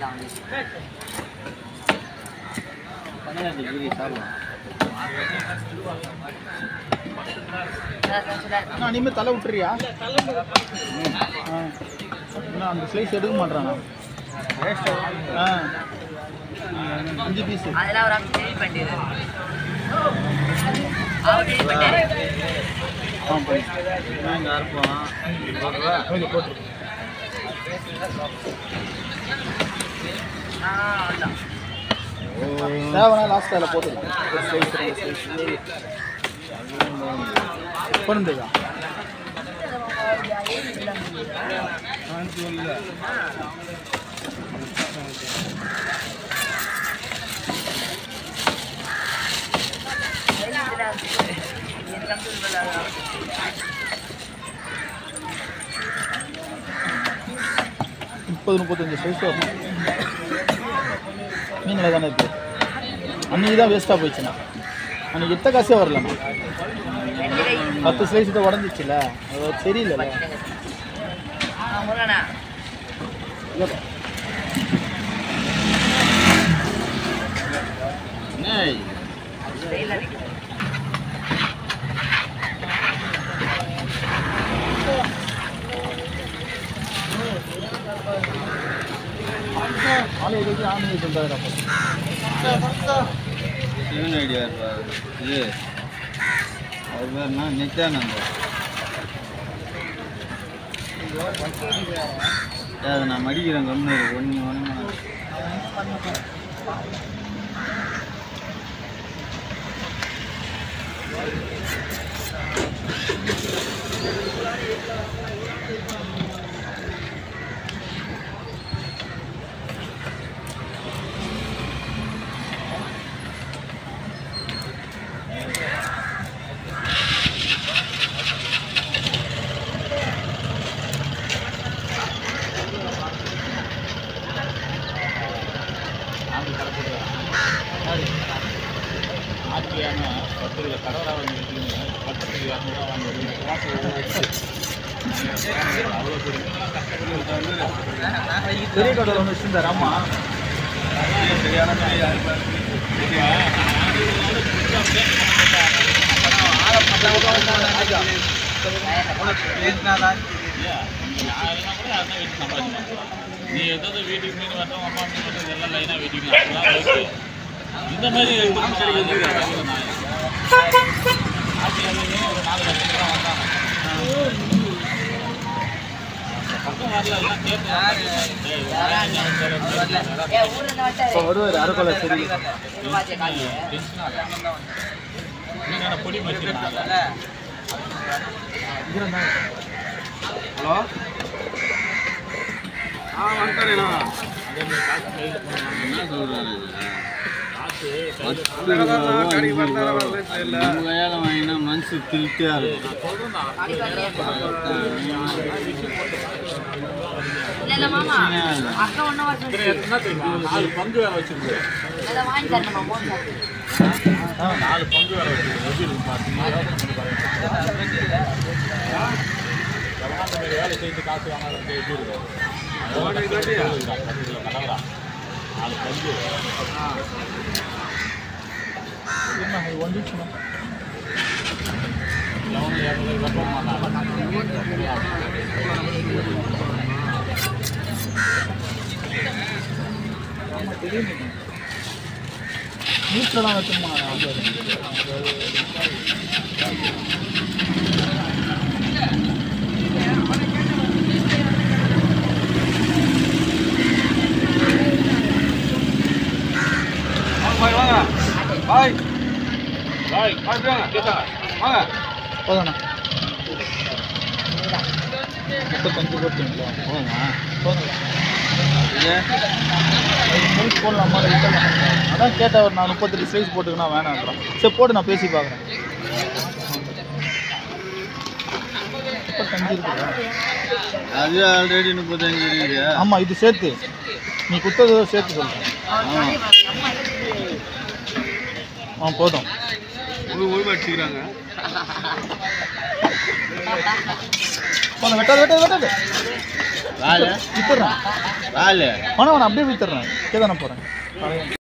பதினஞ்சு டிகிரி சாப்பிடும் அண்ணா இனிமேல் தலை விட்டுறியா ஆ அண்ணா அந்த ஸ்லைஸ் எடுக்க மாட்றானா ஆ அஞ்சு பீஸு அதெல்லாம் ஒரு அம்சம் delete பண்ணிடு. அவர் delete பண்ணிட்டாரு. ஆ போய் இங்கே இருப்போம் ஓகே போட்டு ஆ, அவ்வளவுதான். தேவைன்னா லாஸ்ட் அதில் போட்டுக்கலாம் ஸ்லைஸ் ரெண்டு ஸ்லைஸ் பொருந்துதா இதுல எனக்கு அம்சம் இல்லை. முப்பது முப்பத்தஞ்சு சைஸ் வரும் மீனில் தானே இருக்கு அன்றைக்கி தான் வேஸ்ட்டாக போயிடுச்சுண்ணா அன்றைக்கி எத்த காசே வரலண்ணா ரெண்டு கை. பத்து ஸ்லைஸ் தான் உடஞ்சிச்சுல அது தெரியல ஆ, முருகனா. என்ன வெயில்ல நிக்குது. ஆளு எதுக்கு ஆமி சொல்கிறாரு அப்போ சிவன் ஐடியா இருப்பார் இது அவர் பேர்னா நித்யானந்தர் ஏய், அதை நான் மடிக்கிறேன் கம்மு ஒன்று ஒன்று பெரிய கடையில் ஒன்று வச்சுருந்தார் அம்மா நீ எதாவது வீட்டுக்கு மீன் வரணும் அம்மா மீன் வரணும் எல்லாம் லைனாக வீட்டுக்கு அதெல்லாம் ஓகே இந்த மாதிரி ஒரு நாலு லட்சம் ரூபா வந்தாங்க பக்கம் வரல எல்லாம் கேட்டு ஏய், வாங்க, நான் சொல்றேன். ஏ, ஊர்ல இருந்து வந்தாரு. இப்போ வருவார் அரைக்கொலை சரி இங்க பாத்தியா காலு? டென்ஷன் ஆகாத. மீனான பொடி மச்சிருந்தாங்க ஹலோ ஆ வந்துட்டேண்ணா என்ன சொல்கிறாரு நம்ம கையால் வாங்கினா மனசு திருப்தியாக இருக்கும் இல்ல, இல்ல, மாமா. அக்கா ஒண்ணும் வர சொல்லி. என்ன தெரியுமா நாலு பங்கு வேற வச்சிருக்கு அதை வாங்கி தரணுமா, மூணு சாக்கு. நாலு பங்கு வேற வச்சிருக்கு எப்படி இருக்கு பாத்தீங்க எவனா இந்த மாதிரி வேலை செய்து காசு வாங்காத எப்படி இருக்கும் கலவரா நாலு பங்கு என்ன இது வந்துச்சுண்ணா லவன் இரநூறு வெப்பம் மாட்டாங்க வீட்டில் தான் வச்சுருமா வாங்க வாங்க பாய் பாய் பாய் வாங்க கேட்டா வாங்க போதுண்ணா முப்பத்தஞ்சு போட்டுங்களா போதுமா போதுங்களா இது சைஸ் போடலாமா இல்லை விட்டுடலாமா? அதான் கேட்டேன் ஒரு நான் முப்பத்தெட்டு சைஸ் போட்டுக்கணும் வேணான்றான் சரி போட்டு நான் பேசி பார்க்குறேன் முப்பத்தஞ்சு இருக்குதா அது ஆல்ரெடி முப்பத்தஞ்சு இருக்குது ஆமாம் இது சேர்த்து நீ குத்தது சேர்த்து சொல்கிறேன் ஆமாம் ஆ போதும் உயிர் அடிச்சுக்கிறாங்க போதும் வெட்டாது வெட்டாது வெட்டாது ராலு வித்துடுறேன் ராலு ஆனால் நான் அப்படியே வித்துடுறேன் கேதானே போகிறேன்